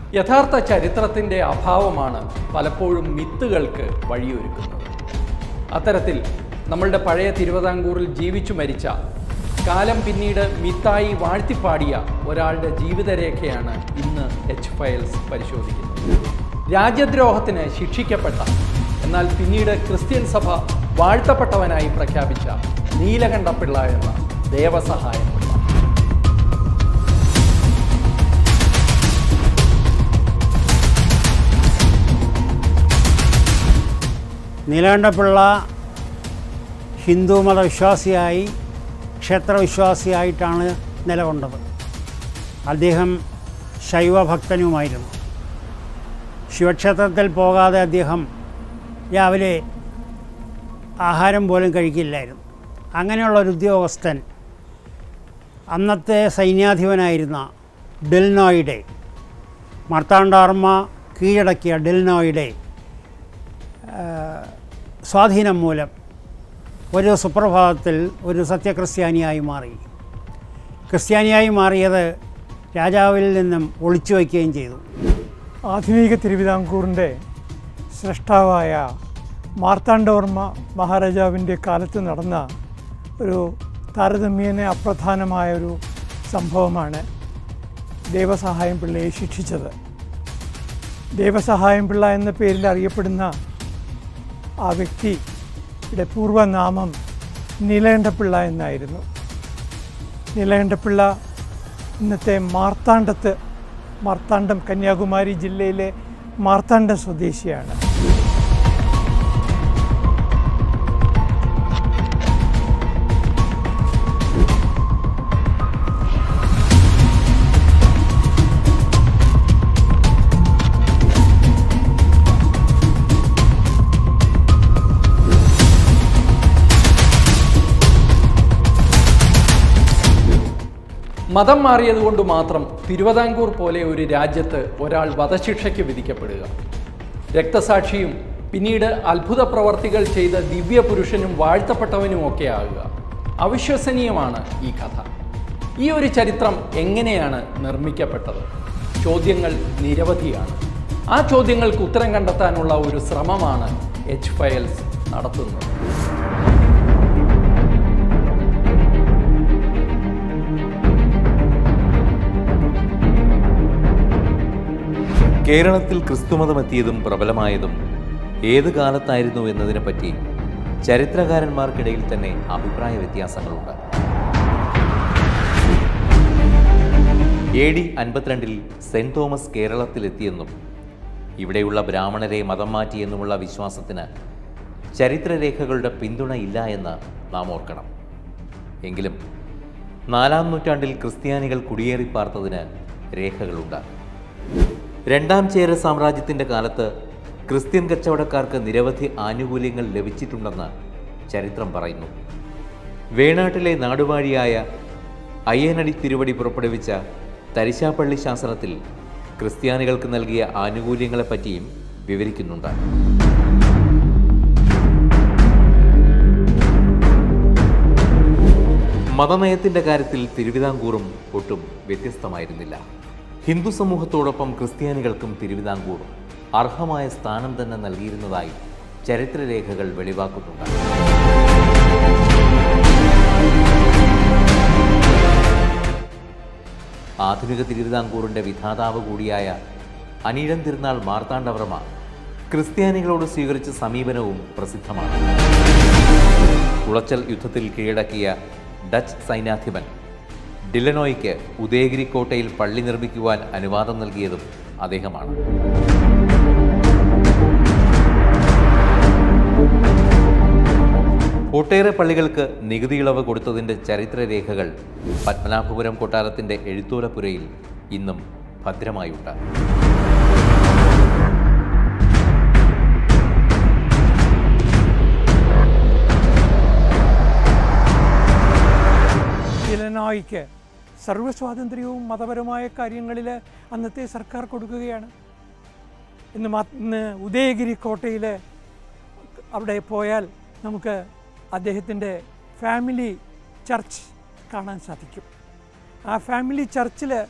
യഥാർത്ഥ ചരിത്രത്തിൻ്റെ അഭാവമാണ് പലപ്പോഴും മിത്തുകൾക്ക് വഴിയൊരുക്കുന്നത് അത്തരത്തിൽ നമ്മളുടെ പഴയ തിരുവിതാംകൂറിൽ ജീവിച്ചു മരിച്ച കാലം പിന്നീട് മിത്തായി വാഴ്ത്തിപ്പാടിയ ഒരാളുടെ ജീവിതരേഖയാണ് ഇന്ന് എച്ച് ഫയൽസ് പരിശോധിക്കുന്നത് രാജ്യദ്രോഹത്തിന് ശിക്ഷിക്കപ്പെട്ട എന്നാൽ പിന്നീട് ക്രിസ്ത്യൻ സഭ വാഴ്ത്തപ്പെട്ടവനായി പ്രഖ്യാപിച്ച നീലകണ്ഠപിള്ള എന്ന ദേവസഹായം പിള്ള നീലകണ്ഠപിള്ള ഹിന്ദു മതവിശ്വാസിയായി ക്ഷേത്രവിശ്വാസിയായിട്ടാണ് നിലകൊണ്ടത് അദ്ദേഹം ശൈവഭക്തനുമായിരുന്നു ശിവക്ഷേത്രത്തിൽ പോകാതെ അദ്ദേഹം രാവിലെ ആഹാരം പോലും കഴിക്കില്ലായിരുന്നു അങ്ങനെയുള്ള ഒരു ഉദ്യോഗസ്ഥൻ അന്നത്തെ സൈന്യാധിപനായിരുന്ന ഡെൽനോയുടെ മാർത്താണ്ഡാർമ്മ കീഴടക്കിയ ഡെൽനോയുടെ സ്വാധീനം മൂലം ഒരു സുപ്രഭാതത്തിൽ ഒരു സത്യക്രിസ്ത്യാനിയായി മാറി ക്രിസ്ത്യാനിയായി മാറിയത് രാജാവിൽ നിന്നും ഒളിച്ചു വയ്ക്കുകയും ചെയ്തു ആധുനിക തിരുവിതാംകൂറിൻ്റെ സൃഷ്ടാവായ മാർത്താണ്ഡവർമ്മ മഹാരാജാവിൻ്റെ കാലത്ത് നടന്ന ഒരു താരതമ്യേന അപ്രധാനമായ ഒരു സംഭവമാണ് ദേവസഹായം പിള്ളയെ ശിക്ഷിച്ചത് ദേവസഹായം പിള്ള എന്ന പേരിൽ അറിയപ്പെടുന്ന ആ വ്യക്തിയുടെ പൂർവ്വനാമം നീലകണ്ഠപിള്ള എന്നായിരുന്നു നീലകണ്ഠപിള്ള ഇന്നത്തെ മാർത്താണ്ഡത്ത് മാർത്താണ്ഡം കന്യാകുമാരി ജില്ലയിലെ മാർത്താണ്ഡം സ്വദേശിയാണ് മതം മാറിയതുകൊണ്ട് മാത്രം തിരുവിതാംകൂർ പോലെ ഒരു രാജ്യത്ത് ഒരാൾ വധശിക്ഷയ്ക്ക് വിധിക്കപ്പെടുക രക്തസാക്ഷിയും പിന്നീട് അത്ഭുത പ്രവർത്തികൾ ചെയ്ത ദിവ്യപുരുഷനും വാഴ്ത്തപ്പെട്ടവനുമൊക്കെ ആകുക അവിശ്വസനീയമാണ് ഈ കഥ ഈ ഒരു ചരിത്രം എങ്ങനെയാണ് നിർമ്മിക്കപ്പെട്ടത് ചോദ്യങ്ങൾ നിരവധിയാണ് ആ ചോദ്യങ്ങൾക്ക് ഉത്തരം കണ്ടെത്താനുള്ള ഒരു ശ്രമമാണ് എച്ച് ഫയൽസ് നടത്തുന്നത് കേരളത്തിൽ ക്രിസ്തുമതമെത്തിയതും പ്രബലമായതും ഏത് കാലത്തായിരുന്നു എന്നതിനെപ്പറ്റി ചരിത്രകാരന്മാർക്കിടയിൽ തന്നെ അഭിപ്രായ വ്യത്യാസങ്ങളുണ്ട് എ ഡി അൻപത്തിരണ്ടിൽ സെൻറ് തോമസ് കേരളത്തിലെത്തിയെന്നും ഇവിടെയുള്ള ബ്രാഹ്മണരെ മതം മാറ്റിയെന്നുമുള്ള വിശ്വാസത്തിന് ചരിത്രരേഖകളുടെ പിന്തുണ ഇല്ല എന്ന് നാം ഓർക്കണം എങ്കിലും നാലാം നൂറ്റാണ്ടിൽ ക്രിസ്ത്യാനികൾ കുടിയേറി പാർത്തതിന് രേഖകളുണ്ട് രണ്ടാം ചേര സാമ്രാജ്യത്തിൻ്റെ കാലത്ത് ക്രിസ്ത്യൻ കച്ചവടക്കാർക്ക് നിരവധി ആനുകൂല്യങ്ങൾ ലഭിച്ചിട്ടുണ്ടെന്ന് ചരിത്രം പറയുന്നു വേണാട്ടിലെ നാടുവാഴിയായ അയ്യനടി തിരുവടി പുറപ്പെടുവിച്ച തരിശാപ്പള്ളി ശാസനത്തിൽ ക്രിസ്ത്യാനികൾക്ക് നൽകിയ ആനുകൂല്യങ്ങളെപ്പറ്റിയും വിവരിക്കുന്നുണ്ട് മതനയത്തിൻ്റെ കാര്യത്തിൽ തിരുവിതാംകൂറും ഒട്ടും വ്യത്യസ്തമായിരുന്നില്ല ഹിന്ദു സമൂഹത്തോടൊപ്പം ക്രിസ്ത്യാനികൾക്കും തിരുവിതാംകൂർ അർഹമായ സ്ഥാനം തന്നെ നൽകിയിരുന്നതായി ചരിത്രരേഖകൾ വെളിവാക്കുന്നുണ്ട് ആധുനിക തിരുവിതാംകൂറിൻ്റെ വിധാതാവ് കൂടിയായ അനീഴം തിരുനാൾ മാർത്താണ്ഡവർമ്മ ക്രിസ്ത്യാനികളോട് സ്വീകരിച്ച സമീപനവും പ്രസിദ്ധമാണ് കുളച്ചൽ യുദ്ധത്തിൽ കീഴടക്കിയ ഡച്ച് സൈന്യാധിപൻ ഡിലനോയ്ക്ക് ഉദയഗിരി കോട്ടയിൽ പള്ളി നിർമ്മിക്കുവാൻ അനുവാദം നൽകിയതും അദ്ദേഹമാണ് ഒട്ടേറെ പള്ളികൾക്ക് നികുതി ഇളവ് കൊടുത്തതിൻ്റെ ചരിത്രരേഖകൾ പത്മനാഭപുരം കൊട്ടാരത്തിൻ്റെ എഴുത്തോലപ്പുരയിൽ ഇന്നും ഭദ്രമായുണ്ട് ഇലനോയ്ക്ക് സർവ്വസ്വാതന്ത്ര്യവും മതപരമായ കാര്യങ്ങളിൽ അന്നത്തെ സർക്കാർ കൊടുക്കുകയാണ് ഇന്ന് മ- ഇന്ന് ഉദയഗിരി കോട്ടയിൽ അവിടെ പോയാൽ നമുക്ക് അദ്ദേഹത്തിൻ്റെ ഫാമിലി ചർച്ച് കാണാൻ സാധിക്കും ആ ഫാമിലി ചർച്ചിൽ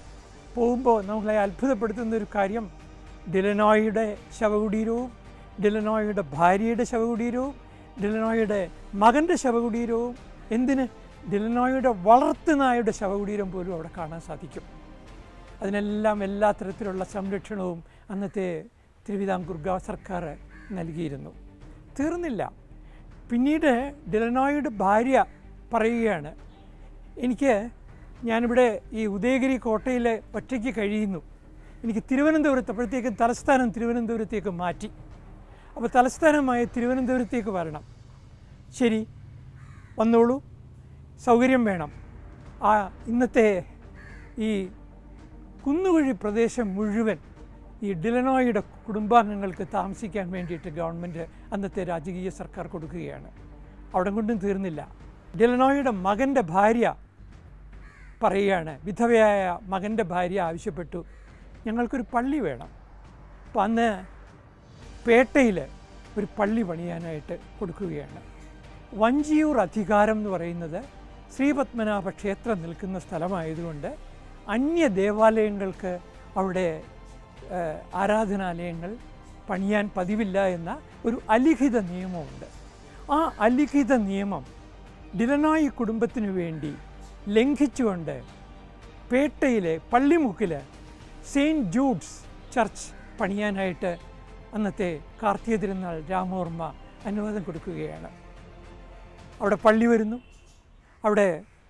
പോകുമ്പോൾ നമ്മളെ അത്ഭുതപ്പെടുത്തുന്ന ഒരു കാര്യം ഡിലനോയുടെ ശവകുടീരവും ഡിലനോയുടെ ഭാര്യയുടെ ശവകുടീരവും ഡിലനോയുടെ മകൻ്റെ ശവകുടീരവും എന്തിന് ഡിലനോയുടെ വളർത്തുനായുടെ ശവകുടീരം പോലും അവിടെ കാണാൻ സാധിക്കും അതിനെല്ലാം എല്ലാ തരത്തിലുള്ള സംരക്ഷണവും അന്നത്തെ തിരുവിതാംകൂർ ഗവ സർക്കാർ നൽകിയിരുന്നു തീർന്നില്ല പിന്നീട് ഡിലനോയുടെ ഭാര്യ പറയുകയാണ് എനിക്ക് ഞാനിവിടെ ഈ ഉദയഗിരി കോട്ടയിൽ ഒറ്റയ്ക്ക് കഴിയുന്നു എനിക്ക് തിരുവനന്തപുരത്ത് അപ്പോഴത്തേക്കും തലസ്ഥാനം തിരുവനന്തപുരത്തേക്ക് മാറ്റി അപ്പോൾ തലസ്ഥാനമായ തിരുവനന്തപുരത്തേക്ക് വരണം ശരി വന്നോളൂ സൗകര്യം വേണം ആ ഇന്നത്തെ ഈ കുന്നുകുഴി പ്രദേശം മുഴുവൻ ഈ ഡിലനോയുടെ കുടുംബാംഗങ്ങൾക്ക് താമസിക്കാൻ വേണ്ടിയിട്ട് ഗവൺമെൻറ് അന്നത്തെ രാജകീയ സർക്കാർ കൊടുക്കുകയാണ് അവിടെ കൊണ്ടും തീർന്നില്ല ഡിലനോയുടെ മകൻ്റെ ഭാര്യ പറയുകയാണ് വിധവയായ മകൻ്റെ ഭാര്യ ആവശ്യപ്പെട്ടു ഞങ്ങൾക്കൊരു പള്ളി വേണം അപ്പം അന്ന് പേട്ടയിൽ ഒരു പള്ളി പണിയാനായിട്ട് കൊടുക്കുകയാണ് വഞ്ചിയൂർ അധികാരം എന്ന് പറയുന്നത് ശ്രീപത്മനാഭ ക്ഷേത്രം നിൽക്കുന്ന സ്ഥലമായതുകൊണ്ട് അന്യ ദേവാലയങ്ങൾക്ക് അവിടെ ഏഹ്, ആരാധനാലയങ്ങൾ പണിയാൻ പതിവില്ല എന്ന ഒരു അലിഖിത നിയമമുണ്ട് ആ അലിഖിത നിയമം ഡിലനോയി കുടുംബത്തിനു വേണ്ടി ലംഘിച്ചുകൊണ്ട് പേട്ടയിലെ പള്ളിമുക്കിൽ സെയിൻറ്റ് ജൂഡ്സ് ചർച്ച് പണിയാനായിട്ട് അന്നത്തെ കാർത്തിക തിരുനാൾ രാമവർമ്മ അനുവാദം കൊടുക്കുകയാണ് അവിടെ പള്ളി വരുന്നു അവിടെ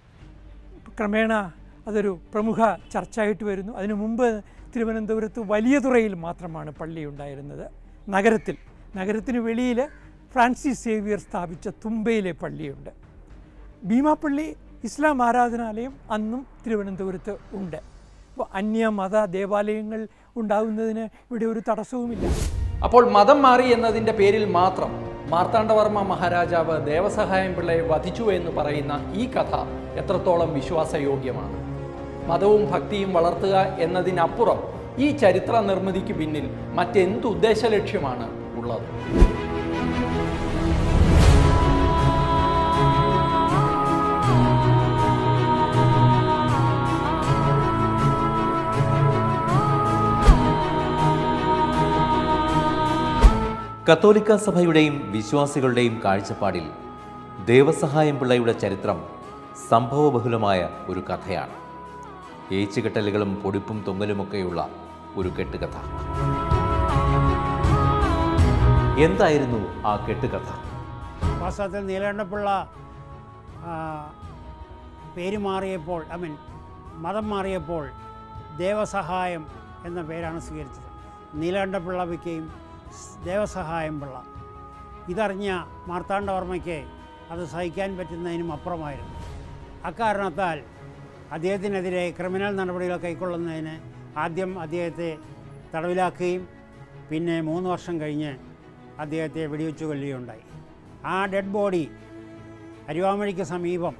ക്രമേണ അതൊരു പ്രമുഖ ചർച്ചായിട്ട് വരുന്നു അതിനു മുമ്പ് തിരുവനന്തപുരത്ത് വലിയ തുറയിൽ മാത്രമാണ് പള്ളി ഉണ്ടായിരുന്നത് നഗരത്തിൽ നഗരത്തിന് വെളിയിൽ ഫ്രാൻസിസ് സേവിയർ സ്ഥാപിച്ച തുമ്പയിലെ പള്ളിയുണ്ട് ഭീമാപ്പള്ളി ഇസ്ലാം ആരാധനാലയം അന്നും തിരുവനന്തപുരത്ത് ഉണ്ട് അപ്പോൾ അന്യമത ദേവാലയങ്ങൾ ഉണ്ടാകുന്നതിന് ഇവിടെ ഒരു തടസ്സവുമില്ല അപ്പോൾ മതം മാറി എന്നതിൻ്റെ പേരിൽ മാത്രം മാർത്താണ്ഡവർമ്മ മഹാരാജാവ് ദേവസഹായം പിള്ളയെ വധിച്ചു എന്ന് പറയുന്ന ഈ കഥ എത്രത്തോളം വിശ്വാസയോഗ്യമാണ് മതവും ഭക്തിയും വളർത്തുക എന്നതിനപ്പുറം ഈ ചരിത്ര നിർമ്മിതിക്ക് പിന്നിൽ മറ്റെന്ത് ഉദ്ദേശ ലക്ഷ്യമാണ് ഉള്ളത് കത്തോലിക്ക സഭയുടെയും വിശ്വാസികളുടെയും കാഴ്ചപ്പാടിൽ ദേവസഹായം പിള്ളയുടെ ചരിത്രം സംഭവബഹുലമായ ഒരു കഥയാണ് ഏച്ചുകെട്ടലുകളും പൊടിപ്പും തൊങ്ങലുമൊക്കെയുള്ള ഒരു കെട്ടുകഥ എന്തായിരുന്നു ആ കെട്ടുകഥ വാസ്തവത്തിൽ നീലകണ്ഠപിള്ള ആ, പേര് മാറിയപ്പോൾ ഐ മീൻ മതം മാറിയപ്പോൾ ദേവസഹായം എന്ന പേരാണ് സ്വീകരിച്ചത് നീലകണ്ഠപിള്ള വിക്കുകയും ദേവസഹായം പിള്ള ഇതറിഞ്ഞ മാർത്താണ്ഡവർമ്മയ്ക്ക് അത് സഹിക്കാൻ പറ്റുന്നതിനും അപ്പുറമായിരുന്നു അക്കാരണത്താൽ അദ്ദേഹത്തിനെതിരെ ക്രിമിനൽ നടപടികൾ കൈക്കൊള്ളുന്നതിന് ആദ്യം അദ്ദേഹത്തെ തടവിലാക്കുകയും പിന്നെ മൂന്ന് വർഷം കഴിഞ്ഞ് അദ്ദേഹത്തെ വെടിവെച്ച് കൊല്ലുകയുണ്ടായി ആ ഡെഡ് ബോഡി അരുവാമഴിക്ക് സമീപം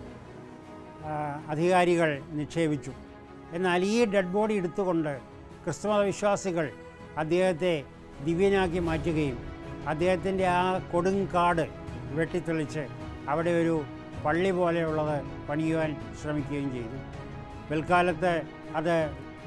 ആ, അധികാരികൾ നിക്ഷേപിച്ചു എന്നാൽ ഈ ഡെഡ് ബോഡി എടുത്തുകൊണ്ട് ക്രിസ്തുമത വിശ്വാസികൾ അദ്ദേഹത്തെ ദിവ്യനാക്കി മാറ്റുകയും അദ്ദേഹത്തിൻ്റെ ആ കൊടുങ്കാട് വെട്ടിത്തെളിച്ച് അവിടെ ഒരു പള്ളി പോലെയുള്ളത് പണിയുവാൻ ശ്രമിക്കുകയും ചെയ്തു പിൽക്കാലത്ത് അത്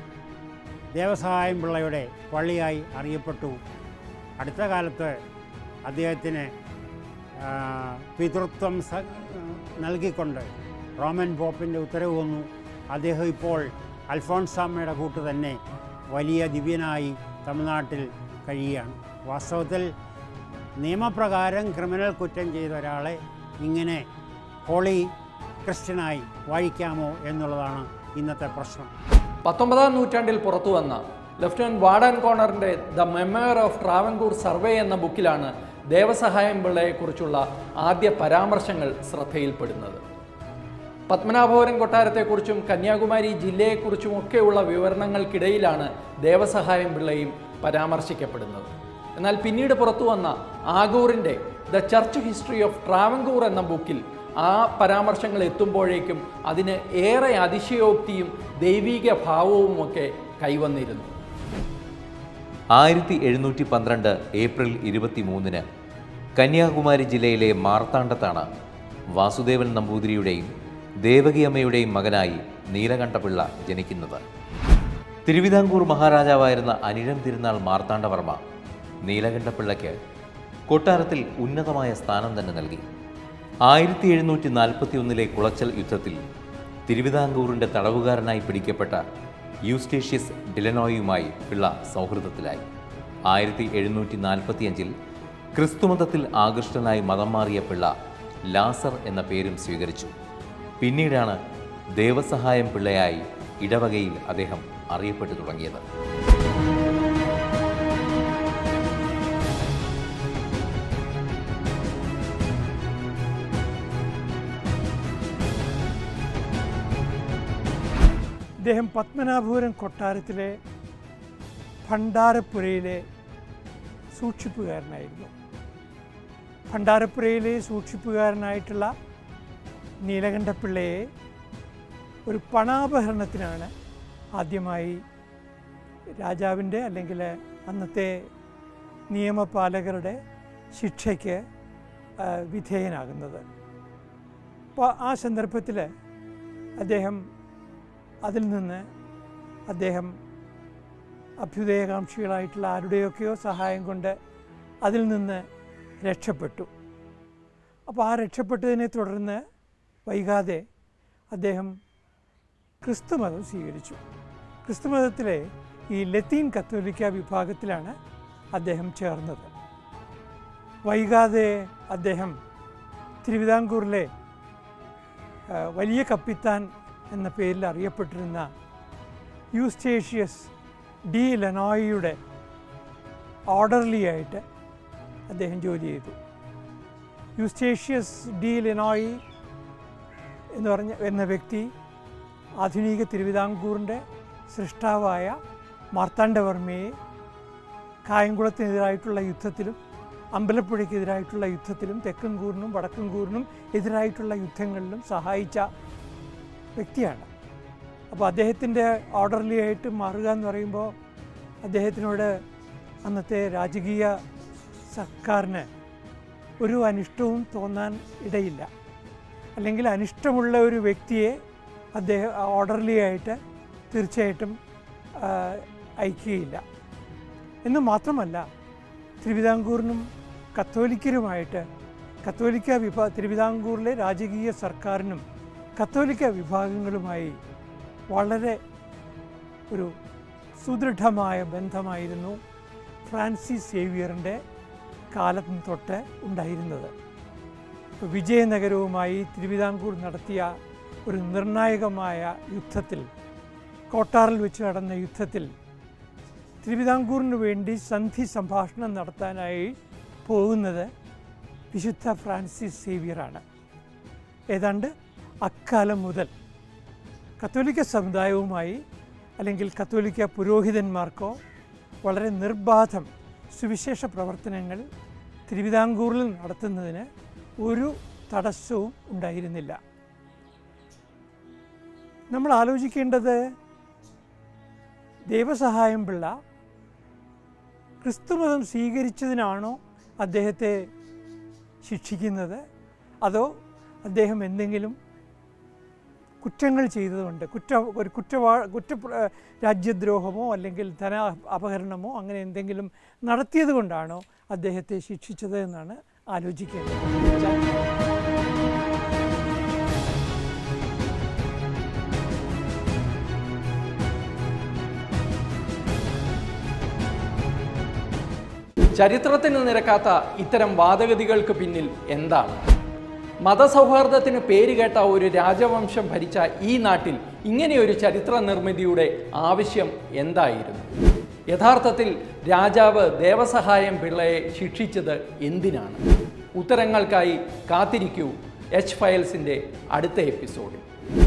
ദേവസഹായം പിള്ളയുടെ പള്ളിയായി അറിയപ്പെട്ടു അടുത്ത കാലത്ത് അദ്ദേഹത്തിന് ആ, പിതൃത്വം സ നൽകിക്കൊണ്ട് റോമൻ പോപ്പിൻ്റെ ഉത്തരവ് വന്നു അദ്ദേഹം ഇപ്പോൾ അൽഫോൺസാമ്മയുടെ കൂട്ട് തന്നെ വലിയ ദിവ്യനായി തമിഴ്നാട്ടിൽ കഴിയുകയാണ് വാസ്തവത്തിൽ നിയമപ്രകാരം ക്രിമിനൽ കുറ്റം ചെയ്ത ഒരാളെ ഇങ്ങനെ ഹോളി ക്രിസ്ത്യനായി വാഴിക്കാമോ എന്നുള്ളതാണ് ഇന്നത്തെ പ്രശ്നം പത്തൊമ്പതാം നൂറ്റാണ്ടിൽ പുറത്തു വന്ന ലെഫ്റ്റനന്റ് വാർഡൻ കോണറിൻ്റെ the memoir of Travancore survey എന്ന ബുക്കിലാണ് ദേവസഹായം പിള്ളയെക്കുറിച്ചുള്ള ആദ്യ പരാമർശങ്ങൾ ശ്രദ്ധയിൽപ്പെടുന്നത് പത്മനാഭപുരം കൊട്ടാരത്തെക്കുറിച്ചും കന്യാകുമാരി ജില്ലയെക്കുറിച്ചുമൊക്കെയുള്ള വിവരണങ്ങൾക്കിടയിലാണ് ദേവസഹായം പിള്ളയും പരാമർശിക്കപ്പെടുന്നത് എന്നാൽ പിന്നീട് പുറത്തു വന്ന ആഗൂറിൻ്റെ the church history of Travancore എന്ന ബുക്കിൽ ആ പരാമർശങ്ങൾ എത്തുമ്പോഴേക്കും അതിന് ഏറെ അതിശയോക്തിയും ദൈവീക ഭാവവുമൊക്കെ കൈവന്നിരുന്നു ആയിരത്തി എഴുന്നൂറ്റി പന്ത്രണ്ട് ഏപ്രിൽ ഇരുപത്തി മൂന്നിന് കന്യാകുമാരി ജില്ലയിലെ മാർത്താണ്ഡത്താണ് വാസുദേവൻ നമ്പൂതിരിയുടെയും ദേവകിയമ്മയുടെയും മകനായി നീലകണ്ഠപിള്ള ജനിക്കുന്നത് തിരുവിതാംകൂർ മഹാരാജാവായിരുന്ന അനിഴം തിരുനാൾ മാർത്താണ്ഡവർമ്മ നീലകണ്ഠപിള്ളയ്ക്ക് കൊട്ടാരത്തിൽ ഉന്നതമായ സ്ഥാനം തന്നെ നൽകി ആയിരത്തി എഴുന്നൂറ്റി നാൽപ്പത്തി ഒന്നിലെ കുളച്ചൽ യുദ്ധത്തിൽ തിരുവിതാംകൂറിൻ്റെ തടവുകാരനായി പിടിക്കപ്പെട്ട യൂസ്റ്റേഷ്യസ് ഡിലനോയുമായി പിള്ള സൗഹൃദത്തിലായി ആയിരത്തി എഴുന്നൂറ്റി നാൽപ്പത്തിയഞ്ചിൽ ക്രിസ്തുമതത്തിൽ ആകൃഷ്ടനായി മതം മാറിയ പിള്ള ലാസർ എന്ന പേരും സ്വീകരിച്ചു പിന്നീടാണ് ദേവസഹായം പിള്ളയായി ഇടവകയിൽ അദ്ദേഹം അറിയപ്പെട്ടു തുടങ്ങിയത് ഇദ്ദേഹം പത്മനാഭപുരം കൊട്ടാരത്തിലെ ഭണ്ഡാരപ്പുരയിലെ സൂക്ഷിപ്പുകാരനായിരുന്നു ഭണ്ഡാരപ്പുരയിലെ സൂക്ഷിപ്പുകാരനായിട്ടുള്ള നീലകണ്ഠപിള്ളയെ ഒരു പണാപഹരണത്തിനാണ് ആദ്യമായി രാജാവിൻ്റെ അല്ലെങ്കിൽ അന്നത്തെ നിയമപാലകരുടെ ശിക്ഷയ്ക്ക് ആ, വിധേയനാകുന്നത് അപ്പോൾ ആ സന്ദർഭത്തിൽ അദ്ദേഹം അതിൽ നിന്ന് അദ്ദേഹം അഭ്യുദയകാംക്ഷികളായിട്ടുള്ള ആരുടെയൊക്കെയോ സഹായം കൊണ്ട് അതിൽ നിന്ന് രക്ഷപ്പെട്ടു അപ്പോൾ ആ രക്ഷപ്പെട്ടതിനെ തുടർന്ന് വൈകാതെ അദ്ദേഹം ക്രിസ്തുമതം സ്വീകരിച്ചു ക്രിസ്തുമതത്തിലെ ഈ ലത്തീൻ കത്തോലിക്ക വിഭാഗത്തിലാണ് അദ്ദേഹം ചേർന്നത് വൈകാതെ അദ്ദേഹം തിരുവിതാംകൂറിലെ ആ, വലിയ കപ്പിത്താൻ എന്ന പേരിൽ അറിയപ്പെട്ടിരുന്ന യൂസ്റ്റേഷ്യസ് ഡി ലെനോയിയുടെ ഓർഡർലി ആയിട്ട് അദ്ദേഹം ജോലി ചെയ്തു യൂസ്റ്റേഷ്യസ് ഡി ലെനോയി എന്ന് പറഞ്ഞ എന്ന വ്യക്തി ആധുനിക തിരുവിതാംകൂറിൻ്റെ സൃഷ്ടാവായ മാർത്താണ്ഡവർമ്മയെ കായംകുളത്തിനെതിരായിട്ടുള്ള യുദ്ധത്തിലും അമ്പലപ്പുഴയ്ക്കെതിരായിട്ടുള്ള യുദ്ധത്തിലും തെക്കൻകൂറിനും വടക്കൻകൂറിനും എതിരായിട്ടുള്ള യുദ്ധങ്ങളിലും സഹായിച്ച വ്യക്തിയാണ് അപ്പോൾ അദ്ദേഹത്തിൻ്റെ ഓർഡർലി ആയിട്ട് മാറുക എന്ന് പറയുമ്പോൾ അദ്ദേഹത്തിനോട് അന്നത്തെ രാജകീയ സർക്കാരിന് ഒരു അനിഷ്ടവും തോന്നാൻ ഇടയില്ല അല്ലെങ്കിൽ അനിഷ്ടമുള്ള ഒരു വ്യക്തിയെ അദ്ദേഹം ഓർഡർലി ആയിട്ട് തീർച്ചയായിട്ടും ആ, അയക്കുകയില്ല എന്ന് മാത്രമല്ല തിരുവിതാംകൂറിനും കത്തോലിക്കരുമായിട്ട് കത്തോലിക്ക വിഭാ തിരുവിതാംകൂറിലെ രാജകീയ സർക്കാരിനും കത്തോലിക്ക വിഭാഗങ്ങളുമായി വളരെ ഒരു സുദൃഢമായ ബന്ധമായിരുന്നു ഫ്രാൻസിസ് സേവിയറിൻ്റെ കാലം തൊട്ട് ഉണ്ടായിരുന്നത് ഇപ്പോൾ വിജയനഗരവുമായി തിരുവിതാംകൂർ നടത്തിയ ഒരു നിർണായകമായ യുദ്ധത്തിൽ കോട്ടാറിൽ വെച്ച് നടന്ന യുദ്ധത്തിൽ തിരുവിതാംകൂറിന് വേണ്ടി സന്ധി സംഭാഷണം നടത്താനായി പോകുന്നത് വിശുദ്ധ ഫ്രാൻസിസ് സേവിയറാണ് ഏതാണ്ട് അക്കാലം മുതൽ കത്തോലിക്ക സമുദായവുമായി അല്ലെങ്കിൽ കത്തോലിക്ക പുരോഹിതന്മാർക്കോ വളരെ നിർബാധം സുവിശേഷ പ്രവർത്തനങ്ങൾ തിരുവിതാംകൂറിൽ നടത്തുന്നതിന് ഒരു തടസ്സവും ഉണ്ടായിരുന്നില്ല നമ്മൾ ആലോചിക്കേണ്ടത് ദൈവസഹായം പിള്ള ക്രിസ്തുമതം സ്വീകരിച്ചതിനാണോ അദ്ദേഹത്തെ ശിക്ഷിക്കുന്നത് അതോ അദ്ദേഹം എന്തെങ്കിലും കുറ്റങ്ങൾ ചെയ്തതുകൊണ്ട് കുറ്റ ഒരു കുറ്റവാ കുറ്റ രാജ്യദ്രോഹമോ അല്ലെങ്കിൽ ധന അപഹരണമോ അങ്ങനെ എന്തെങ്കിലും നടത്തിയത് കൊണ്ടാണോ അദ്ദേഹത്തെ ശിക്ഷിച്ചത് എന്നാണ് ആലോചിക്കേണ്ടത് ചരിത്രത്തിന് നിരക്കാത്ത ഇത്തരം വാദഗതികൾക്ക് പിന്നിൽ എന്താണ് മതസൗഹാർദ്ദത്തിന് പേരുകേട്ട ഒരു രാജവംശം ഭരിച്ച ഈ നാട്ടിൽ ഇങ്ങനെയൊരു ചരിത്ര നിർമ്മിതിയുടെ ആവശ്യം എന്തായിരുന്നു യഥാർത്ഥത്തിൽ രാജാവ് ദേവസഹായം പിള്ളയെ ശിക്ഷിച്ചത് എന്തിനാണ് ഉത്തരങ്ങൾക്കായി കാത്തിരിക്കൂ എച്ച് ഫയൽസിൻ്റെ അടുത്ത എപ്പിസോഡിൽ